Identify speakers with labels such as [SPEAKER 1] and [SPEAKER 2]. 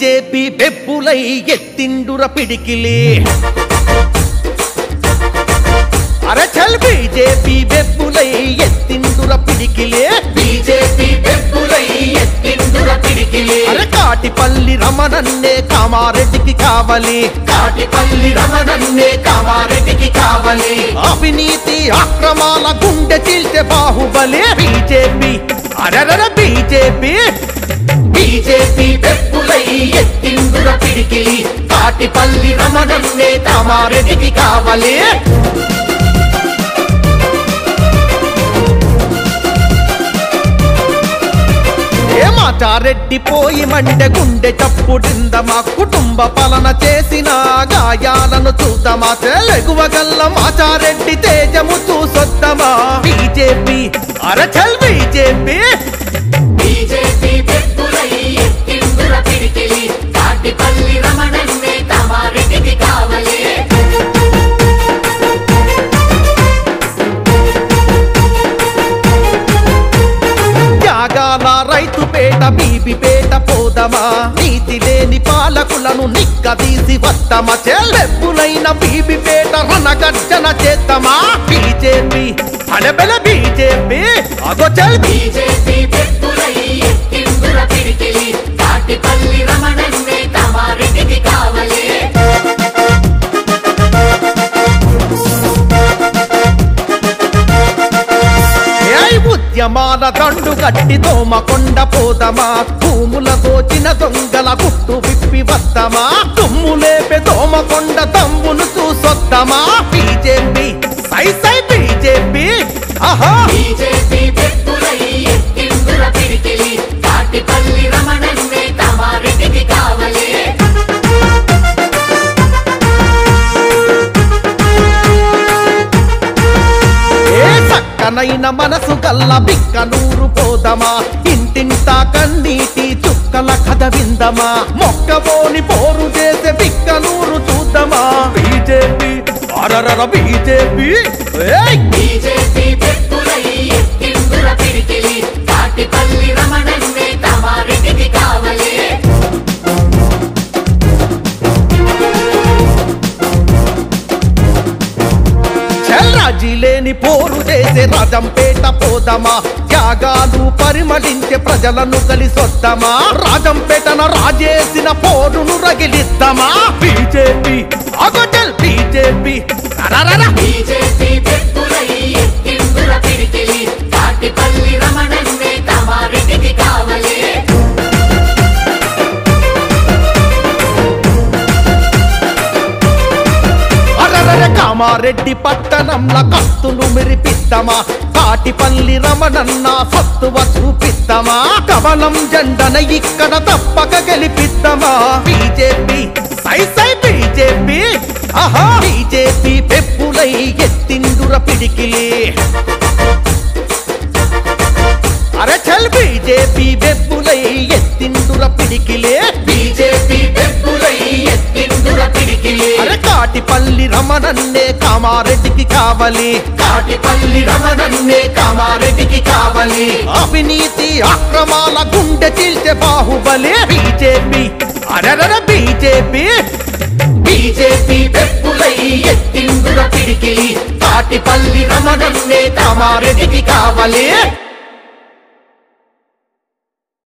[SPEAKER 1] BJP బెప్పులై ఎత్తిండుర పిడికిలి అరే చల్ బీజేపీ బెప్పులై ఎత్తిండుర పిడికిలి
[SPEAKER 2] బీజేపీ పెప్పులై ఎత్తిందుల పిడికిలి
[SPEAKER 1] అరే కాటిపల్లి రమణన్నే కామారెడ్డికి కావాలి
[SPEAKER 2] కాటిపల్లి రమణన్నే కామారెడ్డికి కావాలి
[SPEAKER 1] అవినీతి అక్రమాల గుండె చీల్చే బాహుబలి బీజేపీ అరరర బీజేపీ
[SPEAKER 2] బీజేపీ పెప్పులై ఎత్తిందుల పిడికిలి కాటిపల్లి రమణన్నే కామారెడ్డికి కావాలి
[SPEAKER 1] ఏమాచారెడ్డి పోయి మండె గుండె చప్పుడిందమా కుటుంబ పాలన చేసిన గాయాలను చూద్దామా తెలుగువగల్ల మాచారెడ్డి తేజము చూసొద్దామా బీజేపీ అరచల్ బీజేపీ
[SPEAKER 2] బీజేపీ పెప్పులై ఎత్తిందుల పిడికిలి కాటిపల్లి రమణన్నే కామారెడ్డికి కావాలి
[SPEAKER 1] త్యాగాల రైతు పేట బీబీ పేట పోదమా నీతి లేని పాలకులను నిక్కదీసి వద్దమా చెల్లెప్పులైన బీబీ పేట రణగర్జన చేద్దామా బీజేపీ అడబెల బీజేపీ అగో చల్
[SPEAKER 2] బీజేపీ పెప్పులై ఎత్తిందుల పిడికిలి కాటిపల్లి రమణన్నే కామారెడ్డికి కావాలి
[SPEAKER 1] ఏయ్ ఉద్యమాల దండు గట్టి దోమ కొండ పోదమా భూముల దోచిన దొంగల గుట్టు విప్పి వద్దమా తుమ్ము లేపే దోమ కొండ తమ్మును చూసొద్దమా బీజేపీ సై సై బీజేపీ ఆహా
[SPEAKER 2] బీజేపీ పెప్పులై ఎత్తిందుల పిడికిలి కాటిపల్లి రమణన్నే కామారెడ్డికి కావాలి
[SPEAKER 1] ఏ చక్కనైన మనసు గల్ల బిక్కనూరు పోదమా ఇంటింటా కన్నీటి చుక్కల కథ విందమా మొక్కబోని పోరు చేసే బిక్కనూరు చూద్దామా బీజేపీ అరరర బీజేపీ ఏయ్
[SPEAKER 2] బీజేపీ పెప్పులై ఎత్తిందుల పిడికిలి కాటిపల్లి రమణన్నే కామారెడ్డికి కావాలి
[SPEAKER 1] చెల్రాజీ లేని పోరు చేసే రాజంపేట పోదమా త్యాగాలు పరిమళించే ప్రజలను కలిసొద్దామా రాజంపేటన రాజేసిన పోరును రగిలిద్దామా బీజేపీ అగొటల్ బీజేపీ అరరర
[SPEAKER 2] బీజేపీ పెప్పులై ఎత్తిందుల పిడికిలి కాటిపల్లి రమణన్నే కామారెడ్డికి కావాలి
[SPEAKER 1] అరరర కామారెడ్డి పట్టణంల కత్తులు మెరిపిద్దామా కాటిపల్లి రమణన్న సత్తువ చూపిద్దామా కమలం జెండన ఇక్కడ తప్పక గెలిపిద్దామా బీజేపీ సై సై బీజేపీ ఆహా బీజేపీ పెప్పులై ఎత్తిండుర పిడికిలి అరే చల్ బీజేపీ పెప్పులై ఎత్తిండుర పిడికిలే
[SPEAKER 2] బీజేపీ పెప్పులై ఎత్తిందుల పిడికిలి
[SPEAKER 1] అరే కాటిపల్లి రమణన్నే కామారెడ్డికి కావాలి
[SPEAKER 2] కాటిపల్లి రమణన్నే కామారెడ్డికి కావాలి
[SPEAKER 1] అవినీతి అక్రమాల గుండె చీల్చే బాహుబలి బీజేపీ అరరర బీజేపీ
[SPEAKER 2] బీజేపీ పెప్పులై ఎత్తిందుల పిడికిలి కాటిపల్లి రమణన్నే కామారెడ్డికి కావాలి